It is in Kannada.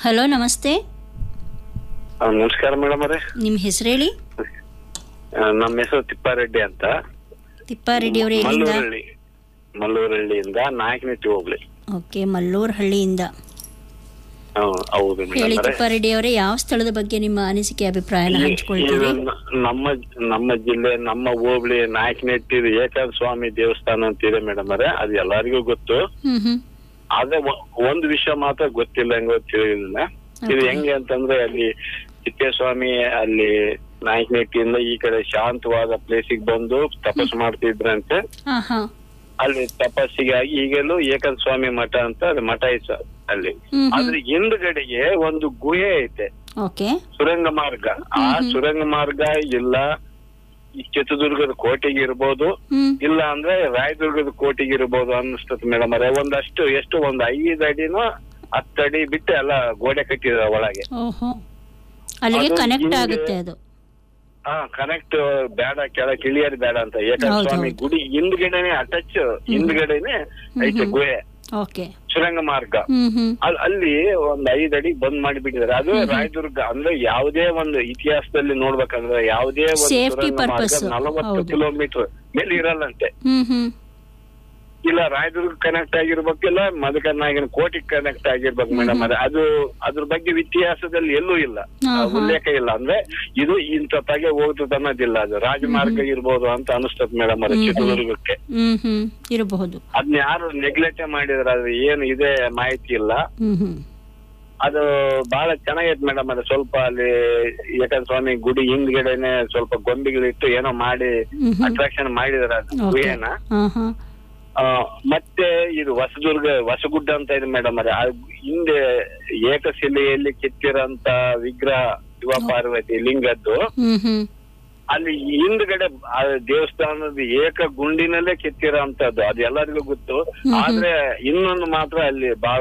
ಹಲೋ ನಮಸ್ತೆ ಆ, ನಮಸ್ಕಾರ ಮೇಡಮ್ ಅವರೇ ನಿಮ್ಮ ಹೆಸರು ಹೇಳಿ ಆ, ನಮ್ಮ ಹೆಸರು ತಿಪ್ಪಾರೆಡ್ಡಿ ಅಂತ ತಿಪ್ಪಾರೆಡ್ಡಿ ಅವರು ಎಲ್ಲಿಂದ ಮಲ್ಲೂರಳ್ಳಿ ಮಲ್ಲೂರಳ್ಳಿಯಿಂದ ನಾಯಕನಟ್ಟಿ ಹೋಗ್ಲಿ ಓಕೆ ಮಲ್ಲೂರ್ ಹಳ್ಳಿಯಿಂದ ಹೌದು ಹೇಳಿ ಮೇಡಮ್ ಅವರೇ ತಿಪ್ಪಾರೆಡ್ಡಿ ಅವರೇ ಯಾವ ಸ್ಥಳದ ಬಗ್ಗೆ ನಿಮ್ಮ ಅನಿಸಿಕೆ ಅಭಿಪ್ರಾಯನ ಈ- ಹಂಚ್ಕೊಳ್ತೀರಿ ಇದು ನ- ನಮ್ಮ ನಮ್ಮ ಜಿಲ್ಲೆ ನಮ್ಮ ಹೋಬಳಿ ನಾಯಕನಟ್ಟಿ ಏಕಾದ ಸ್ವಾಮಿ ದೇವಸ್ಥಾನ ಅಂತ ಇದೆ ಮೇಡಮ್ ಅವರೇ ಅದು ಎಲ್ಲರಿಗೂ ಗೊತ್ತು ಹ್ಮ್ ಹ್ಮ್ ಆದ್ರೆ ಒ- ಒಂದು ವಿಷಯ ಮಾತ್ರ ಗೊತ್ತಿಲ್ಲ ಹೆಂಗೋ ತಿಳಿಲಿಲ್ಲ ಇದು Okay. ಹೆಂಗೆ ಅಂತಂದ್ರೆ ಅಲ್ಲಿ ತಿಪ್ಪೇಸ್ವಾಮಿ ಅಲ್ಲಿ ನಾಯಕನಟ್ಟಿಯಿಂದ ಈ ಕಡೆ ಶಾಂತವಾದ ಪ್ಲೇಸಿಗೆ ಬಂದು ತಪಸ್ಸು ಮಾಡ್ತಿದ್ರಂತೆ ಹಾ ಹಾ ಅಲ್ಲಿ ತಪಸ್ಸಿಗಾಗಿ ಈಗಲೂ ಏಕನ್ ಸ್ವಾಮಿ ಮಠ ಅಂತ ಅದು ಮಠ ಐತೆ ಸರ್ ಅಲ್ಲಿ ಹ್ಮ್ ಹ್ಮ್ ಅದ್ರ ಹಿಂದ್ಗಡೆಗೆ ಒಂದು ಗುಹೆ ಐತೆ ಓಕೆ ಸುರಂಗ ಮಾರ್ಗ ಆ ಸುರಂಗ ಮಾರ್ಗ ಇಲ್ಲ ಈ ಚಿತ್ರದುರ್ಗದ ಕೋಟೆಗೆ ಇರ್ಬೋದು ಹ್ಮ್ ಇಲ್ಲ ಅಂದ್ರೆ ರಾಯದುರ್ಗದ ಕೋಟೆಗೆ ಇರ್ಬೋದು ಅನಿಸ್ತದೆ ಮೇಡಮ್ ಅವರೇ ಒಂದಷ್ಟು ಎಷ್ಟು ಒಂದ್ ಐದ್ ಅಡಿನೋ ಹತ್ತು ಅಡಿ ಬಿಟ್ಟು ಎಲ್ಲ ಗೋಡೆ ಕಟ್ಟಿದಾರೆ ಒಳಗೆ ಓಹೋ ಅಲ್ಲಿಗೆ ಅದು ಕನೆಕ್ಟ್ ಹಿಂದೆ- ಆಗುತ್ತೆ ಅದು ಹಾ ಕನೆಕ್ಟ್ ಬೇಡ ಕೆಳಗೆ ಇಳಿಯೋದು ಬೇಡ ಅಂತ ಏಕನ್ ಹೌದು, ಸ್ವಾಮಿ ಹೌದು. ಗುಡಿ ಹಿಂದ್ಗಡೆನೆ ಅಟಚ್ ಹಿಂದ್ಗಡೆನೆ ಐತೆ ಗುಹೆ ಓಕೆ ಸುರಂಗ ಮಾರ್ಗ ಹ್ಮ್ ಹ್ಮ್ ಅಲ್- ಅಲ್ಲಿ ಒಂದ್ ಐದ್ ಅಡಿ ಬಂದ್ ಮಾಡಿಬಿಟ್ಟಿದ್ದಾರೆ ಅದು ರಾಯದುರ್ಗ ಅಂದ್ರೆ ಯಾವುದೇ ಒಂದು ಇತಿಹಾಸದಲ್ಲಿ ನೋಡ್ಬೇಕಂದ್ರೆ ಯಾವುದೇ ಒಂದು Safety ಸುರಂಗ ಮಾರ್ಗ purpose. ನಲವತ್ತು ಹೌದು. ಕಿಲೋಮೀಟರ್ ಮೇಲೆ ಇರಲ್ಲಂತೆ ಹ್ಮ್ ಹ್ಮ್ ಇಲ್ಲ ರಾಯದುರ್ಗ ಕನೆಕ್ಟ್ ಆಗಿರ್ಬೇಕು ಇಲ್ಲ ಮಧುಕರ್ನಾಗಿನ ಕೋಟಿಗೆ ಕನೆಕ್ಟ್ ಆಗಿರ್ಬೇಕು ಮೇಡಮ್ ಅದೇ ಅದು ಅದ್ರ ಬಗ್ಗೆ ಇತಿಹಾಸದಲ್ಲಿ ಎಲ್ಲೂ ಇಲ್ಲ ಹಾ, ಆ, ಹಾ. ಉಲ್ಲೇಖ ಇಲ್ಲ ಅಂದ್ರೆ ಇದು ಇಂಥ ತಗೆ ಹೋಗ್ತದ ಅನ್ನೋದಿಲ್ಲ ಅದು ರಾಜಮಾರ್ಗ ಇರ್ಬೋದು ಅಂತ ಅನಿಸ್ತದ ಮೇಡಮ್ ಅದು ಹ್ಮ್ ಹ್ಮ್. ಚಿತ್ರದುರ್ಗಕ್ಕೆ ಹ್ಮ್ ಹ್ಮ್ ಇರಬಹುದು ಅದನ್ನ ಯಾರು ನೆಗ್ಲೆಕ್ಟ್ ಮಾಡಿದ್ರ ಅದು ಏನು ಇದೆ ಮಾಹಿತಿ ಇಲ್ಲ ಹ್ಮ್ ಹ್ಮ್ ಅದು ಬಹಳ ಚೆನ್ನಾಗೈತೆ ಮೇಡಮ್ ಅದು ಸ್ವಲ್ಪ ಅಲ್ಲಿ ಏಕನ್ ಸ್ವಾಮಿ ಗುಡಿ ಹಿಂದ್ಗಡೆನೆ ಸ್ವಲ್ಪ ಗೊಂಬೆಗಳಿಟ್ಟು ಏನೋ ಮಾಡಿ ಹ್ಮ್ ಹ್ಮ್ ಅಟ್ರಾಕ್ಷನ್ ಮಾಡಿದಾರೆ ಅದು ಓಕೆ ಗುಹೆನ ಹಾ ಹಾ ಆ, ಮತ್ತೆ ಇದು ಹೊಸದುರ್ಗ ಹೊಸಗುಡ್ಡ ಅಂತ ಇದೆ ಮೇಡಮ್ ಅದೇ ಆ ಹಿಂದೆ ಏಕಶಿಲೆಯಲ್ಲಿ ಕೆತ್ತಿರಂತ ವಿಗ್ರಹ ಶಿವ ಪಾರ್ವತಿ ಲಿಂಗದ್ದು ಹ್ಮ್ ಹ್ಮ್ ಅಲ್ಲಿ ಹಿಂದ್ಗಡೆ ಆ ದೇವಸ್ಥಾನದ ಏಕ ಗುಂಡಿನಲ್ಲೇ ಕೆತ್ತಿರೋಂಥದ್ದು ಅದು ಎಲ್ಲರಿಗೂ ಗೊತ್ತು ಆದ್ರೆ ಇನ್ನೊಂದು ಮಾತ್ರ ಅಲ್ಲಿ ಬಹಳ